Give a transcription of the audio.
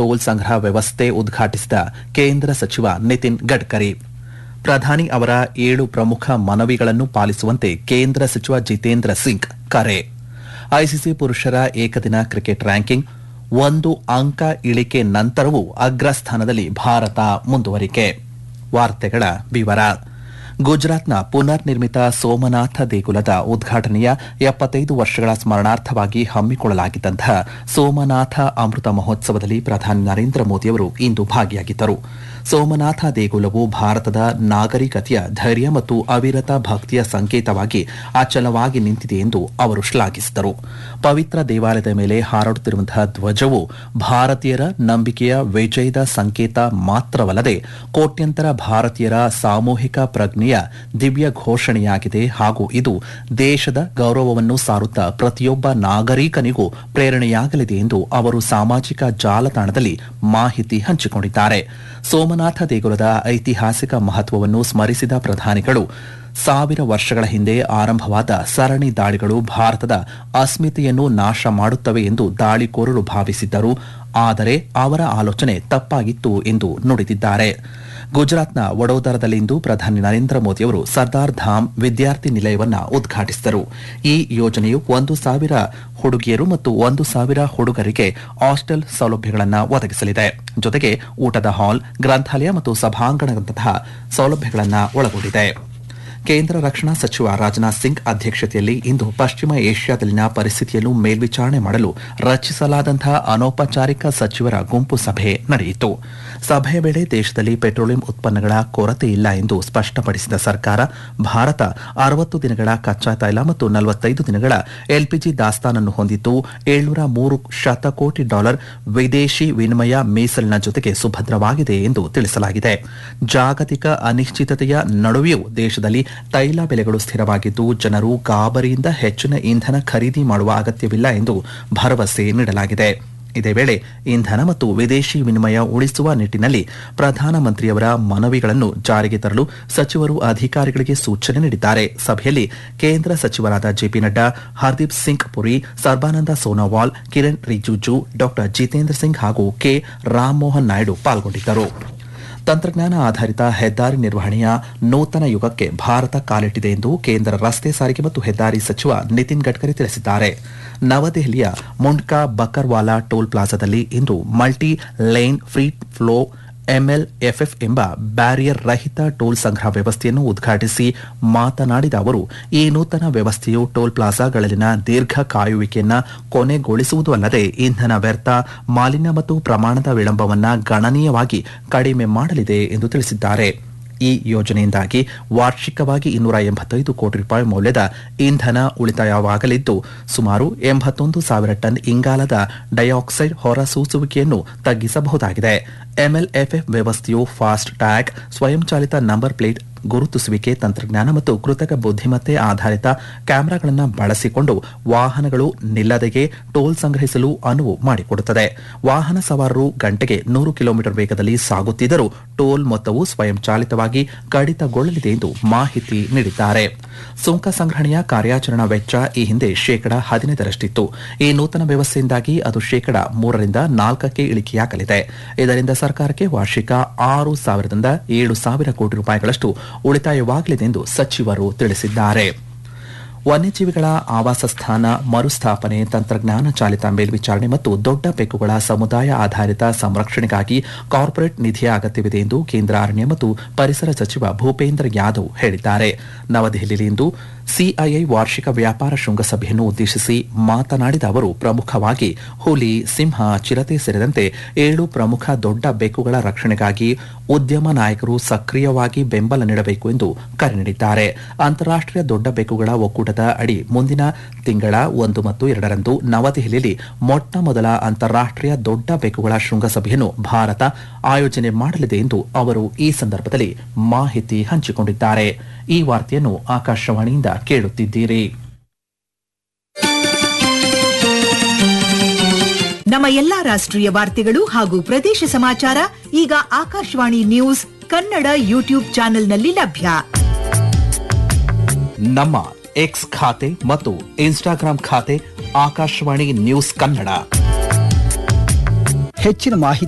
toll ಸಂಗ್ರಹ ವ್ಯವಸ್ಥೆ ಉದ್ಘಾಟಿಸಿದ ಕೇಂದ್ರ ಸಚಿವ ನಿತಿನ್ ಗಡ್ಕರಿ ಪ್ರಧಾನಿ ಅವರ ಏಳು ಪ್ರಮುಖ ಮನವಿಗಳನ್ನು ಪಾಲಿಸುವಂತೆ ಕೇಂದ್ರ ಸಚಿವ ಜಿತೇಂದ್ರ ಸಿಂಗ್ ಕರೆ ಐಸಿಸಿ ಪುರುಷರ ಏಕದಿನ ಕ್ರಿಕೆಟ್ ರ್ಯಾಂಕಿಂಗ್ ಒಂದು ಅಂಕ ಇಳಿಕೆ ನಂತರವೂ ಅಗ್ರಸ್ಥಾನದಲ್ಲಿ ಭಾರತ ಮುಂದುವರಿಕೆ ವಾರ್ತೆಗಳ ವಿವರ ಗುಜರಾತ್ನ ಪುನರ್ ನಿರ್ಮಿತ ಸೋಮನಾಥ ದೇಗುಲದ ಉದ್ಘಾಟನೆಯ ಎಪ್ಪತ್ತೈದು ವರ್ಷಗಳ ಸ್ಮರಣಾರ್ಥವಾಗಿ ಹಮ್ಮಿಕೊಳ್ಳಲಾಗಿದ್ದಂತಹ ಸೋಮನಾಥ ಅಮೃತ ಮಹೋತ್ಸವದಲ್ಲಿ ಪ್ರಧಾನಿ ನರೇಂದ್ರ ಮೋದಿಯವರು ಇಂದು ಭಾಗಿಯಾಗಿದ್ದರು ಸೋಮನಾಥ ದೇಗುಲವು ಭಾರತದ ನಾಗರಿಕತೆಯ ಧೈರ್ಯ ಮತ್ತು ಅವಿರತ ಭಕ್ತಿಯ ಸಂಕೇತವಾಗಿ ಅಚಲವಾಗಿ ನಿಂತಿದೆ ಎಂದು ಅವರು ಶ್ಲಾಘಿಸಿದರು ಪವಿತ್ರ ದೇವಾಲಯದ ಮೇಲೆ ಹಾರಾಡುತ್ತಿರುವಂತಹ ಧ್ವಜವು ಭಾರತೀಯರ ನಂಬಿಕೆಯ ವಿಜಯದ ಸಂಕೇತ ಮಾತ್ರವಲ್ಲದೆ ಕೋಟ್ಯಂತರ ಭಾರತೀಯರ ಸಾಮೂಹಿಕ ಪ್ರಜ್ಞೆಯ ದಿವ್ಯ ಘೋಷಣೆಯಾಗಿದೆ ಹಾಗೂ ಇದು ದೇಶದ ಗೌರವವನ್ನು ಸಾರುತ್ತಾ ಪ್ರತಿಯೊಬ್ಬ ನಾಗರಿಕನಿಗೂ ಪ್ರೇರಣೆಯಾಗಲಿದೆ ಎಂದು ಅವರು ಸಾಮಾಜಿಕ ಜಾಲತಾಣದಲ್ಲಿ ಮಾಹಿತಿ ಹಂಚಿಕೊಂಡಿದ್ದಾರೆ ಸೋಮನಾಥ ದೇಗುಲದ ಐತಿಹಾಸಿಕ ಮಹತ್ವವನ್ನು ಸ್ಮರಿಸಿದ ಪ್ರಧಾನಿಗಳು ಸಾವಿರ ವರ್ಷಗಳ ಹಿಂದೆ ಆರಂಭವಾದ ಸರಣಿ ದಾಳಿಗಳು ಭಾರತದ ಅಸ್ಮಿತೆಯನ್ನು ನಾಶ ಮಾಡುತ್ತವೆ ಎಂದು ದಾಳಿಕೋರರು ಭಾವಿಸಿದ್ದರು ಆದರೆ ಅವರ ಆಲೋಚನೆ ತಪ್ಪಾಗಿತ್ತು ಎಂದು ನುಡಿದಿದ್ದಾರೆ ಗುಜರಾತ್ನ ವಡೋದರದಲ್ಲಿಂದು ಪ್ರಧಾನಿ ನರೇಂದ್ರ ಮೋದಿಯವರು ಸರ್ದಾರ್ ಧಾಮ್ ವಿದ್ಯಾರ್ಥಿ ನಿಲಯವನ್ನ ಉದ್ಘಾಟಿಸಿದರು ಈ ಯೋಜನೆಯು ಒಂದು ಸಾವಿರ ಹುಡುಗಿಯರು ಮತ್ತು ಒಂದು ಸಾವಿರ ಹುಡುಗರಿಗೆ ಹಾಸ್ಟೆಲ್ ಸೌಲಭ್ಯಗಳನ್ನು ಒದಗಿಸಲಿದೆ ಜೊತೆಗೆ ಊಟದ ಹಾಲ್ ಗ್ರಂಥಾಲಯ ಮತ್ತು ಸಭಾಂಗಣದಂತಹ ಸೌಲಭ್ಯಗಳನ್ನು ಒಳಗೊಂಡಿದೆ ಕೇಂದ್ರ ರಕ್ಷಣಾ ಸಚಿವ ರಾಜನಾಥ್ ಸಿಂಗ್ ಅಧ್ಯಕ್ಷತೆಯಲ್ಲಿ ಇಂದು ಪಶ್ಚಿಮ ಏಷ್ಯಾದಲ್ಲಿನ ಪರಿಸ್ಥಿತಿಯನ್ನು ಮೇಲ್ವಿಚಾರಣೆ ಮಾಡಲು ರಚಿಸಲಾದಂತಹ ಅನೌಪಚಾರಿಕ ಸಚಿವರ ಗುಂಪು ಸಭೆ ನಡೆಯಿತು ಸಭೆಯ ವೇಳೆ ದೇಶದಲ್ಲಿ ಪೆಟ್ರೋಲಿಯಂ ಉತ್ಪನ್ನಗಳ ಕೊರತೆ ಇಲ್ಲ ಎಂದು ಸ್ಪಷ್ಟಪಡಿಸಿದ ಸರ್ಕಾರ ಭಾರತ ಅರವತ್ತು ದಿನಗಳ ಕಚ್ಚಾ ತೈಲ ಮತ್ತು ನಲವತ್ತೈದು ದಿನಗಳ ಎಲ್ಪಿಜಿ ದಾಸ್ತಾನನ್ನು ಹೊಂದಿದ್ದು ಏಳ್ನೂರ ಮೂರು ಶತಕೋಟಿ ಡಾಲರ್ ವಿದೇಶಿ ವಿನಿಮಯ ಮೀಸಲಿನ ಜೊತೆಗೆ ಸುಭದ್ರವಾಗಿದೆ ಎಂದು ತಿಳಿಸಲಾಗಿದೆ ಜಾಗತಿಕ ಅನಿಶ್ಚಿತತೆಯ ನಡುವೆಯೂ ದೇಶದಲ್ಲಿ ತೈಲ ಬೆಲೆಗಳು ಸ್ಥಿರವಾಗಿದ್ದು ಜನರು ಗಾಬರಿಯಿಂದ ಹೆಚ್ಚಿನ ಇಂಧನ ಖರೀದಿ ಮಾಡುವ ಅಗತ್ಯವಿಲ್ಲ ಎಂದು ಭರವಸೆ ನೀಡಲಾಗಿದೆ ಇದೇ ವೇಳೆ ಇಂಧನ ಮತ್ತು ವಿದೇಶಿ ವಿನಿಮಯ ಉಳಿಸುವ ನಿಟ್ಟಿನಲ್ಲಿ ಪ್ರಧಾನಮಂತ್ರಿಯವರ ಮನವಿಗಳನ್ನು ಜಾರಿಗೆ ತರಲು ಸಚಿವರು ಅಧಿಕಾರಿಗಳಿಗೆ ಸೂಚನೆ ನೀಡಿದ್ದಾರೆ ಸಭೆಯಲ್ಲಿ ಕೇಂದ್ರ ಸಚಿವರಾದ ಜೆಪಿ ನಡ್ಡಾ ಹರ್ದೀಪ್ ಸಿಂಗ್ ಪುರಿ ಸರ್ಬಾನಂದ ಸೋನೋವಾಲ್ ಕಿರಣ್ ರಿಜಿಜು ಡಾ ಜಿತೇಂದ್ರ ಸಿಂಗ್ ಹಾಗೂ ಕೆ ರಾಮಮೋಹನ್ ನಾಯ್ಡು ಪಾಲ್ಗೊಂಡಿದ್ದರು ತಂತ್ರಜ್ಞಾನ ಆಧಾರಿತ ಹೆದ್ದಾರಿ ನಿರ್ವಹಣೆಯ ನೂತನ ಯುಗಕ್ಕೆ ಭಾರತ ಕಾಲಿಟ್ಟಿದೆ ಎಂದು ಕೇಂದ್ರ ರಸ್ತೆ ಸಾರಿಗೆ ಮತ್ತು ಹೆದ್ದಾರಿ ಸಚಿವ ನಿತಿನ್ ಗಡ್ಕರಿ ತಿಳಿಸಿದ್ದಾರೆ ನವದೆಹಲಿಯ ಮುಂಡ್ಕಾ ಬಕರ್ವಾಲಾ ಟೋಲ್ ಪ್ಲಾಜಾದಲ್ಲಿ ಇಂದು multi lane free flow MLFF ಎಂಬ ಬ್ಯಾರಿಯರ್ ರಹಿತ ಟೋಲ್ ಸಂಗ್ರಹ ವ್ಯವಸ್ಥೆಯನ್ನು ಉದ್ಘಾಟಿಸಿ ಮಾತನಾಡಿದ ಅವರು ಈ ನೂತನ ವ್ಯವಸ್ಥೆಯು ಟೋಲ್ ಪ್ಲಾಜಾಗಳಲ್ಲಿನ ದೀರ್ಘ ಕಾಯುವಿಕೆಯನ್ನ ಕೊನೆಗೊಳಿಸುವುದು ಅಲ್ಲದೆ ಇಂಧನ ವ್ಯರ್ಥ ಮಾಲಿನ್ಯ ಮತ್ತು ಪ್ರಮಾಣದ ವಿಳಂಬವನ್ನ ಗಣನೀಯವಾಗಿ ಕಡಿಮೆ ಮಾಡಲಿದೆ ಎಂದು ತಿಳಿಸಿದ್ದಾರೆ ಈ ಯೋಜನೆಯಿಂದಾಗಿ ವಾರ್ಷಿಕವಾಗಿ ಇನ್ನೂರ ಎಂಬತ್ತೈದು ಕೋಟಿ ರೂಪಾಯಿ ಮೌಲ್ಯದ ಇಂಧನ ಉಳಿತಾಯವಾಗಲಿದ್ದು ಸುಮಾರು ಎಂಬತ್ತೊಂದು ಸಾವಿರ ಟನ್ ಇಂಗಾಲದ ಡೈಆಕ್ಸೈಡ್ ಹೊರಸೂಸುವಿಕೆಯನ್ನು ತಗ್ಗಿಸಬಹುದಾಗಿದೆ ಎಂಎಲ್ಎಫ್ಎಫ್ ವ್ಯವಸ್ಥೆಯು ಫಾಸ್ಟ್ ಟ್ಯಾಗ್ ಸ್ವಯಂಚಾಲಿತ ನಂಬರ್ ಪ್ಲೇಟ್ ಗುರುತಿಸುವಿಕೆ ತಂತ್ರಜ್ಞಾನ ಮತ್ತು ಕೃತಕ ಬುದ್ಧಿಮತ್ತೆ ಆಧಾರಿತ ಕ್ಯಾಮೆರಾಗಳನ್ನು ಬಳಸಿಕೊಂಡು ವಾಹನಗಳು ನಿಲ್ಲದೆಯೇ ಟೋಲ್ ಸಂಗ್ರಹಿಸಲು ಅನುವು ಮಾಡಿಕೊಡುತ್ತದೆ ವಾಹನ ಸವಾರರು ಗಂಟೆಗೆ ನೂರು ಕಿಲೋಮೀಟರ್ ವೇಗದಲ್ಲಿ ಸಾಗುತ್ತಿದ್ದರೂ ಟೋಲ್ ಮೊತ್ತವು ಸ್ವಯಂಚಾಲಿತವಾಗಿ ಕಡಿತಗೊಳ್ಳಲಿದೆ ಎಂದು ಮಾಹಿತಿ ನೀಡಿದ್ದಾರೆ ಸುಂಕ ಸಂಗ್ರಹಣೆಯ ಕಾರ್ಯಾಚರಣಾ ವೆಚ್ಚ ಈ ಹಿಂದೆ ಶೇಕಡ ಹದಿನೈದರಷ್ಟಿತ್ತು ಈ ನೂತನ ವ್ಯವಸ್ಥೆಯಿಂದಾಗಿ ಅದು ಶೇಕಡ ಮೂರರಿಂದ ನಾಲ್ಕಕ್ಕೆ ಇಳಿಕೆಯಾಗಲಿದೆ ಇದರಿಂದ ಸರ್ಕಾರಕ್ಕೆ ವಾರ್ಷಿಕ ಆರು ಸಾವಿರದಿಂದ ಏಳು ಸಾವಿರ ಕೋಟಿ ರೂಪಾಯಿಗಳಷ್ಟು ಉಳಿತಾಯವಾಗಲಿದೆ ಎಂದು ಸಚಿವರು ತಿಳಿಸಿದ್ದಾರೆ ವನ್ಯಜೀವಿಗಳ ಆವಾಸ ಸ್ಥಾನ ಮರುಸ್ಥಾಪನೆ ತಂತ್ರಜ್ಞಾನ ಚಾಲಿತ ಮೇಲ್ವಿಚಾರಣೆ ಮತ್ತು ದೊಡ್ಡ ಬೆಕ್ಕುಗಳ ಸಮುದಾಯ ಆಧಾರಿತ ಸಂರಕ್ಷಣೆಗಾಗಿ ಕಾರ್ಪೊರೇಟ್ ನಿಧಿಯ ಅಗತ್ಯವಿದೆ ಎಂದು ಕೇಂದ್ರ ಅರಣ್ಯ ಮತ್ತು ಪರಿಸರ ಸಚಿವ ಭೂಪೇಂದ್ರ ಯಾದವ್ ಹೇಳಿದ್ದಾರೆ ನವದೆಹಲಿಯಲ್ಲಿಂದು ಸಿಐಐ ವಾರ್ಷಿಕ ವ್ಯಾಪಾರ ಶೃಂಗಸಭೆಯನ್ನು ಉದ್ದೇಶಿಸಿ ಮಾತನಾಡಿದ ಅವರು ಪ್ರಮುಖವಾಗಿ ಹುಲಿ ಸಿಂಹ ಚಿರತೆ ಸೇರಿದಂತೆ ಏಳು ಪ್ರಮುಖ ದೊಡ್ಡ ಬೆಕ್ಕುಗಳ ರಕ್ಷಣೆಗಾಗಿ ಉದ್ಯಮ ನಾಯಕರು ಸಕ್ರಿಯವಾಗಿ ಬೆಂಬಲ ನೀಡಬೇಕು ಎಂದು ಕರೆ ನೀಡಿದ್ದಾರೆ ಅಂತಾರಾಷ್ಟೀಯ ದೊಡ್ಡ ಬೆಕ್ಕುಗಳ ಒಕ್ಕೂಟದ ಅಡಿ ಮುಂದಿನ ತಿಂಗಳ ಒಂದು ಮತ್ತು ಎರಡರಂದು ನವದೆಹಲಿಯಲ್ಲಿ ಮೊಟ್ಟ ಮೊದಲ ಅಂತಾರಾಷ್ಟೀಯ ದೊಡ್ಡ ಬೆಕ್ಕುಗಳ ಶೃಂಗಸಭೆಯನ್ನು ಭಾರತ ಆಯೋಜನೆ ಮಾಡಲಿದೆ ಎಂದು ಅವರು ಈ ಸಂದರ್ಭದಲ್ಲಿ ಮಾಹಿತಿ ಹಂಚಿಕೊಂಡಿದ್ದಾರೆ ಈ ವಾರ್ತೆಯನ್ನು ಆಕಾಶವಾಣಿಯಿಂದ ಕೇಳುತ್ತಿದ್ದೀರಿ ನಮ್ಮ ಎಲ್ಲಾ ರಾಷ್ಟ್ರೀಯ ವಾರ್ತೆಗಳು ಹಾಗೂ ಪ್ರದೇಶ ಸಮಾಚಾರ ಈಗ ಆಕಾಶವಾಣಿ ನ್ಯೂಸ್ ಕನ್ನಡ ಯೂಟ್ಯೂಬ್ ಚಾನೆಲ್ನಲ್ಲಿ ಲಭ್ಯ ನಮ್ಮ ಎಕ್ಸ್ ಖಾತೆ ಮತ್ತು ಇನ್ಸ್ಟಾಗ್ರಾಂ ಖಾತೆ ಆಕಾಶವಾಣಿ ನ್ಯೂಸ್ ಕನ್ನಡ ಹೆಚ್ಚಿನ ಮಾಹಿತಿ